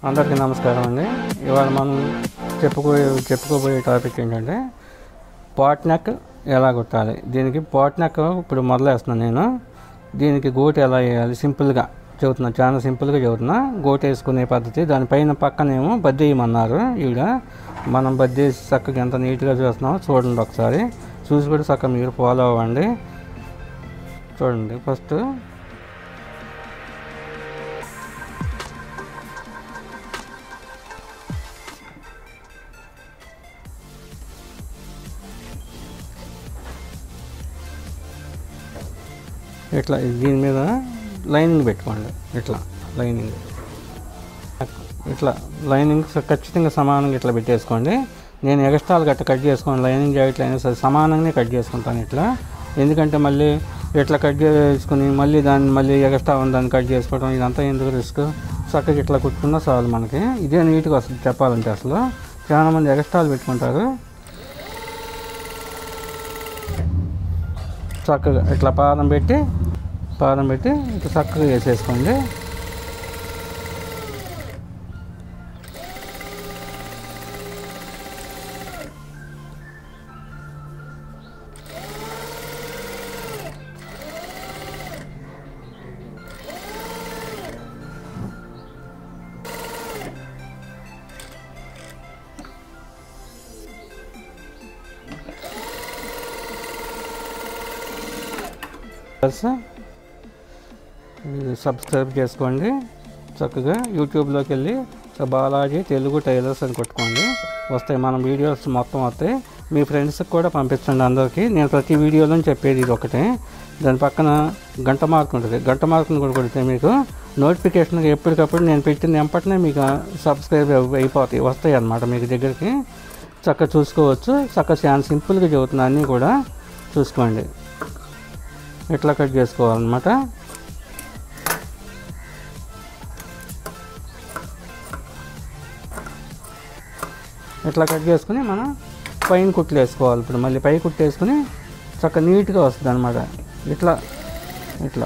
అందరికీ నమస్కారం అండి ఇవాళ మనం చెప్పుకోయే చెప్పుకోబోయే టాపిక్ ఏంటంటే పాట్ నెక్ ఎలా కుట్టాలి దీనికి పాట్ నెక్ ఇప్పుడు మొదలేస్తున్నాను నేను దీనికి గోటు ఎలా వేయాలి సింపుల్గా చెబుతున్నా చాలా సింపుల్గా చెబుతున్నా గోటు వేసుకునే పద్ధతి దానిపైన పక్కనేమో బద్ది వేయమన్నారు ఈవిడ మనం బద్ది వేసి చక్కగా ఎంత నీట్గా చూస్తున్నామో చూడండి ఒకసారి చూసి కూడా చక్కగా మీరు ఫాలో అవ్వండి చూడండి ఫస్ట్ ఇట్లా దీని మీద లైనింగ్ పెట్టుకోండి ఇట్లా లైనింగ్ ఇట్లా లైనింగ్ స- ఖచ్చితంగా సమానంగా ఇట్లా పెట్టేసుకోండి నేను ఎక్స్ట్రాలు గట్ట కట్ చేసుకోండి లైనింగ్ జాకెట్లు అయినా సరే సమానంగానే కట్ చేసుకుంటాను ఇట్లా ఎందుకంటే మళ్ళీ ఇట్లా కట్ చేసుకుని మళ్ళీ దాన్ని మళ్ళీ ఎక్స్ట్రా ఉన్న దాన్ని కట్ చేసుకోవడం ఇదంతా ఎందుకు రిస్క్ చక్కగా ఇట్లా కుట్టుకున్నా చాలు మనకి ఇదే నీట్గా వస్తుంది చెప్పాలంటే అసలు చాలామంది ఎక్స్ట్రాలు పెట్టుకుంటారు చక్కగా ఇట్లా పాదం పెట్టి పాదం పెట్టి ఇట్లా చక్కగా వేసేసుకోండి ప్లస్ ఇది సబ్స్క్రైబ్ చేసుకోండి చక్కగా యూట్యూబ్లోకి వెళ్ళి సో బాలాజీ తెలుగు టైలర్స్ అని కొట్టుకోండి వస్తాయి మన వీడియోస్ మొత్తం వస్తాయి మీ ఫ్రెండ్స్కి కూడా పంపించండి అందరికీ నేను ప్రతి వీడియోలో చెప్పేది ఇది ఒకటే దాని పక్కన గంట మార్క్ ఉంటుంది గంట మార్క్ని కూడా కొడితే మీకు నోటిఫికేషన్ ఎప్పటికప్పుడు నేను పెట్టిన వెంపటనే మీకు సబ్స్క్రైబ్ అయి- అయిపోతాయి వస్తాయి అన్నమాట మీకు దగ్గరికి చక్కగా చూసుకోవచ్చు చక్కగా చాలా సింపుల్గా చెబుతున్నా అన్నీ కూడా చూసుకోండి ఇట్లా కట్ చేసుకోవాలన్నమాట ఇట్లా కట్ చేసుకుని మనం పైన కుట్లు వేసుకోవాలి ఇప్పుడు మళ్ళీ పై కుట్లు వేసుకుని చక్కగా నీట్గా వస్తుంది అనమాట ఇట్లా ఇట్లా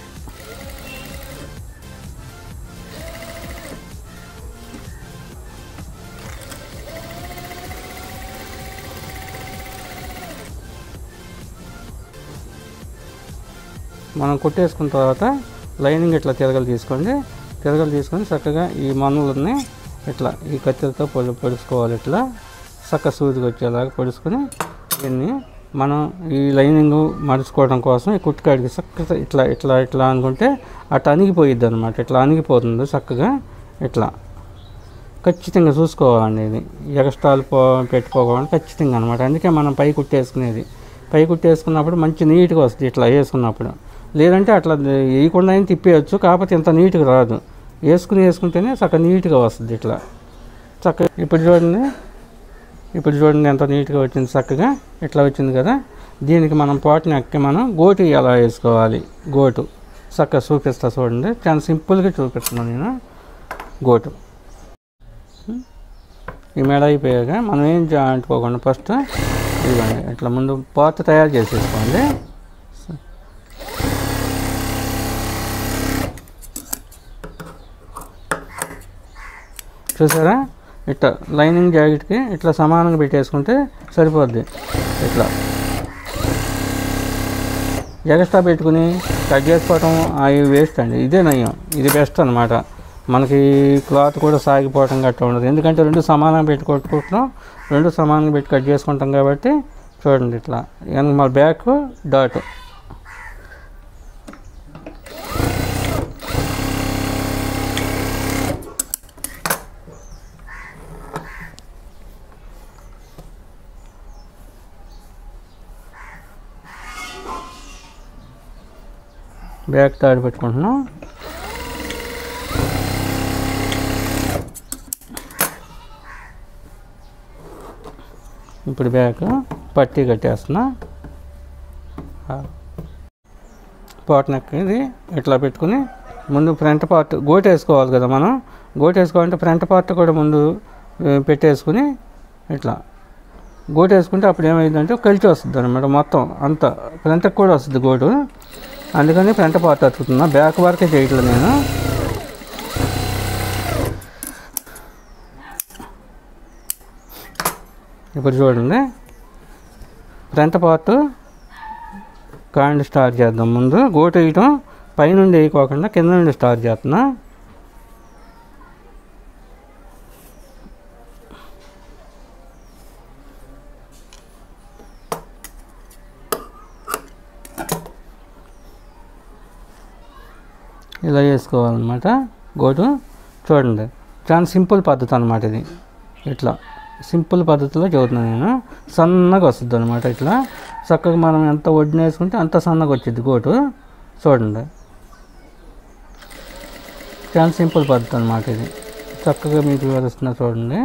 మనం కుట్టేసుకున్న తర్వాత లైనింగ్ ఇట్లా తిరగలు తీసుకోండి తిరగలు తీసుకొని చక్కగా ఈ మనులని ఇట్లా ఈ కత్తెరతో పొడి పొడుచుకోవాలి ఇట్లా చక్క సూదికి వచ్చేలాగా పొడుచుకొని దీన్ని మనం ఈ లైనింగ్ మడుచుకోవడం కోసం ఈ కుట్టుకాడికి చక్కగా ఇట్లా ఇట్లా ఇట్లా అనుకుంటే అట్లా అణిగిపోయిద్ది అనమాట ఇట్లా అణిగిపోతుంది చక్కగా ఇట్లా ఖచ్చితంగా చూసుకోవాలండి ఇది ఎగస్ట్రాలు పో పెట్టుకోవాలి ఖచ్చితంగా అనమాట అందుకే మనం పై కుట్టేసుకునేది పై కుట్టేసుకున్నప్పుడు మంచి నీట్గా వస్తుంది ఇట్లా వేసుకున్నప్పుడు లేదంటే అట్లా వేయకుండా అయినా తిప్పేయచ్చు కాకపోతే ఇంత నీట్గా రాదు వేసుకుని వేసుకుంటేనే చక్కగా నీట్గా వస్తుంది ఇట్లా చక్కగా ఇప్పుడు చూడండి ఇప్పుడు చూడండి ఎంత నీట్గా వచ్చింది చక్కగా ఇట్లా వచ్చింది కదా దీనికి మనం పోటని ఎక్కి మనం గోటు ఎలా వేసుకోవాలి గోటు చక్కగా చూపిస్తా చూడండి చాలా సింపుల్గా చూపిస్తున్నాను నేను గోటు ఈ మెడ అయిపోయాక మనం ఏం చే- అంటుకోకుండా ఫస్ట్ ఇదిగోండి ఇట్లా ముందు పాత తయారు చేసేసుకోండి చూసారా ఇట్లా లైనింగ్ జాకెట్కి ఇట్లా సమానంగా పెట్టేసుకుంటే సరిపోద్ది ఇట్లా ఎక్స్ట్రా పెట్టుకుని కట్ చేసుకోవటం అవి వేస్ట్ అండి ఇదే నయం ఇది బెస్ట్ అనమాట మనకి క్లాత్ కూడా సాగిపోవటం గట్రా ఉండదు ఎందుకంటే రెండు సమానంగా పెట్టి కొట్టుకుంటున్నాం రెండు సమానంగా పెట్టి కట్ చేసుకుంటాం కాబట్టి చూడండి ఇట్లా వెనక మన బ్యాక్ డాట్ బ్యాక్ డాట్ పెట్టుకుంటున్నాం ఇప్పుడు బ్యాక్ పట్టీ కట్టేస్తున్నా పాట్ నెక్ ఇది ఇట్లా పెట్టుకుని ముందు ఫ్రంట్ పార్ట్ గోటు వేసుకోవాలి కదా మనం గోటు వేసుకోవాలంటే ఫ్రంట్ పార్ట్ కూడా ముందు ఆ, పెట్టేసుకుని ఇట్లా గోటు వేసుకుంటే అప్పుడు ఏమైందంటే కలిసి వస్తుంది అనమాట మొత్తం అంత ఫ్రంట్కి కూడా వస్తుంది గోటు అందుకని ఫ్రంట్ పార్ట్ అతుకుతున్నా బ్యాక్ వరకే చేయట్లేదు నేను ఇప్పుడు చూడండి ఫ్రంట్ పార్ట్ కాండి స్టార్ట్ చేద్దాం ముందు గోటు వేయటం పైనుండి వేయకోకుండా కింద నుండి స్టార్ట్ చేస్తున్నా ఇలా చేసుకోవాలన్నమాట గోటు చూడండి చాలా సింపుల్ పద్ధతి అనమాట ఇది ఇట్లా సింపుల్ పద్ధతిలో చదువుతున్నాను నేను సన్నగా వస్తుంది అనమాట ఇట్లా చక్కగా మనం ఎంత వడ్డున వేసుకుంటే అంత సన్నగా వచ్చింది గోటు చూడండి చాలా సింపుల్ పద్ధతి అనమాట ఇది చక్కగా మీకు వివరిస్తున్నా చూడండి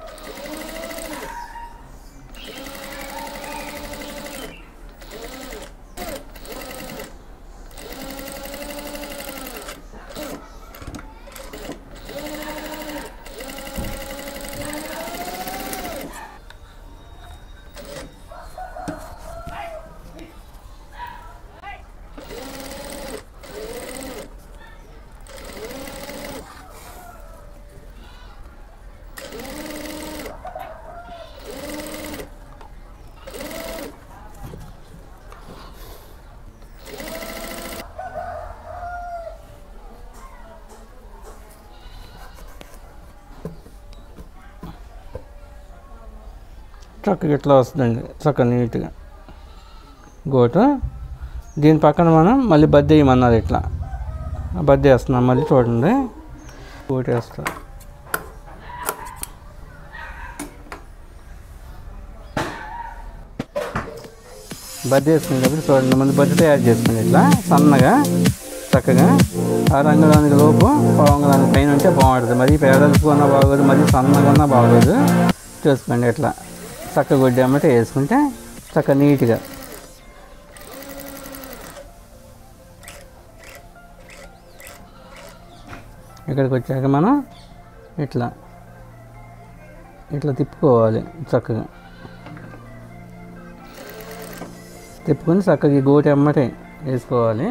చక్కగా ఇట్లా వస్తుందండి చక్కగా నీట్గా గోటు దీని పక్కన మనం మళ్ళీ బద్ద వేయమన్నారు ఇట్లా బద్ద వేస్తున్నాం మళ్ళీ చూడండి గోటు వేస్తాం బద్ద వేసుకునేటప్పుడు చూడండి ముందు బద్ద తయారు చేసుకుని ఇట్లా సన్నగా చక్కగా ఆ రంగుదానికి లోపు పొంగదానికి పైన ఉంటే బాగుంటుంది మరి పేదలకు ఉన్నా బాగోదు మరి సన్నగా ఉన్నా బాగోదు చూసుకోండి ఇట్లా చక్క గుడ్డి అమ్మటే వేసుకుంటే చక్క నీట్గా ఇక్కడికి వచ్చాక మనం ఇట్లా ఇట్లా తిప్పుకోవాలి చక్కగా తిప్పుకొని చక్కగా ఈ గోటి అమ్మటే వేసుకోవాలి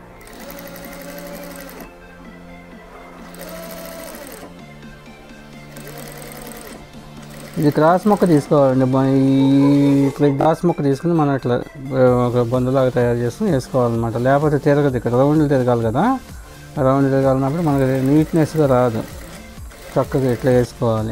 ఇది క్రాస్ మొక్క తీసుకోవాలండి బ- ఈ ఇట్లా క్రాస్ మొక్క తీసుకుని మనం ఇట్లా ఆ, ఒక బందులాగా తయారు చేసుకుని వేసుకోవాలన్నమాట లేకపోతే తిరగదు ఇక్కడ రౌండ్లు తిరగాలి కదా రౌండ్ తిరగాలన్నప్పుడు మనకి నీట్నెస్గా రాదు చక్కగా ఇట్లా వేసుకోవాలి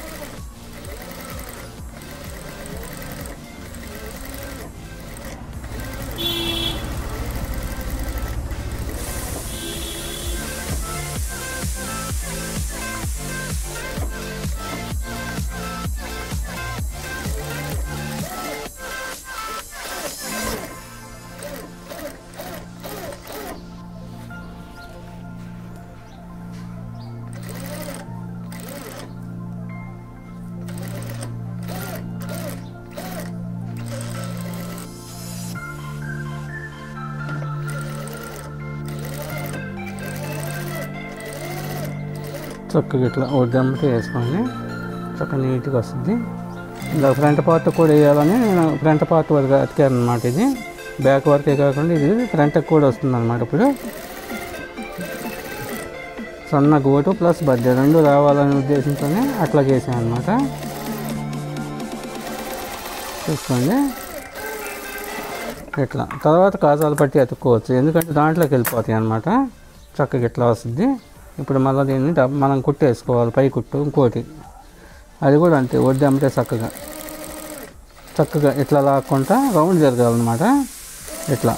చక్కగా ఇట్లా వడ్డమ్మటి వేసుకోండి చక్కగా నీట్గా వస్తుంది ఇలా ఫ్రంట్ పార్ట్ కూడా వేయాలని నేను ఫ్రంట్ పార్ట్ వరకు అతికాను అనమాట ఇది బ్యాక్ వరకే కాకుండా ఇది ఫ్రంట్కి కూడా వస్తుంది అనమాట ఇప్పుడు సన్న గోటు ప్లస్ బద్దె రెండు రావాలనే ఉద్దేశంతోనే అట్లా చేశాను అనమాట చూసుకోండి ఇట్లా తర్వాత కాజాలు పట్టి అతుక్కోవచ్చు ఎందుకంటే దాంట్లోకి వెళ్ళిపోతాయి అనమాట చక్కగా ఇట్లా వస్తుంది ఇప్పుడు మళ్ళీ దీన్ని డబ్- మనం కుట్టేసుకోవాలి పై కుట్టు ఇంకోటి అది కూడా అంతే వడ్డీ అమ్మితే చక్కగా చక్కగా ఇట్లా లాక్కుంటా రౌండ్ జరగాలన్నమాట ఇట్లా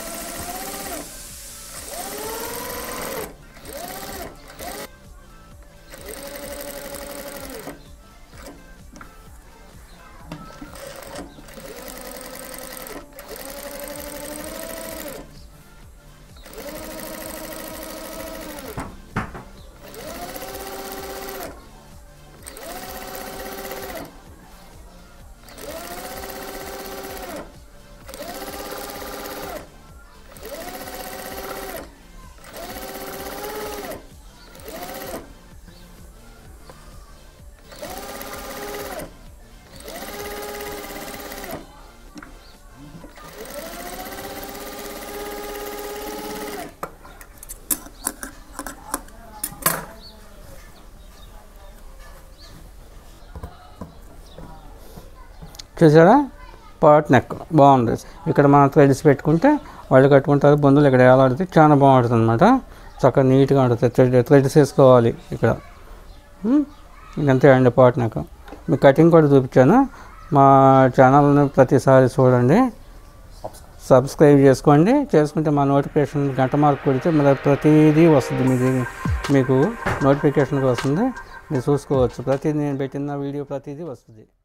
చూసారా పాట్ నెక్ బాగుంది ఇక్కడ మనం థ్రెడ్స్ పెట్టుకుంటే వాళ్ళు కట్టుకుంటారు బంధువులు ఇక్కడ వేలాడితే చాలా బాగుంటుంది అనమాట చక్కగా నీట్గా ఉంటుంది థ్రెడ్ థ్రెడ్స్ వేసుకోవాలి ఇక్కడ ఉమ్, ఇంకంతే అండి పాట్ నెక్ మీకు కటింగ్ కూడా చూపించాను మా ఛానల్ని ప్రతిసారి చూడండి సబ్స్క్రైబ్ చేసుకోండి చేసుకుంటే మా నోటిఫికేషన్ గంట మార్క్ కొడితే మళ్ళీ ప్రతిదీ వస్తుంది మీది మీకు నోటిఫికేషన్కి వస్తుంది మీరు చూసుకోవచ్చు ప్రతిదీ నేను పెట్టిన వీడియో ప్రతిదీ వస్తుంది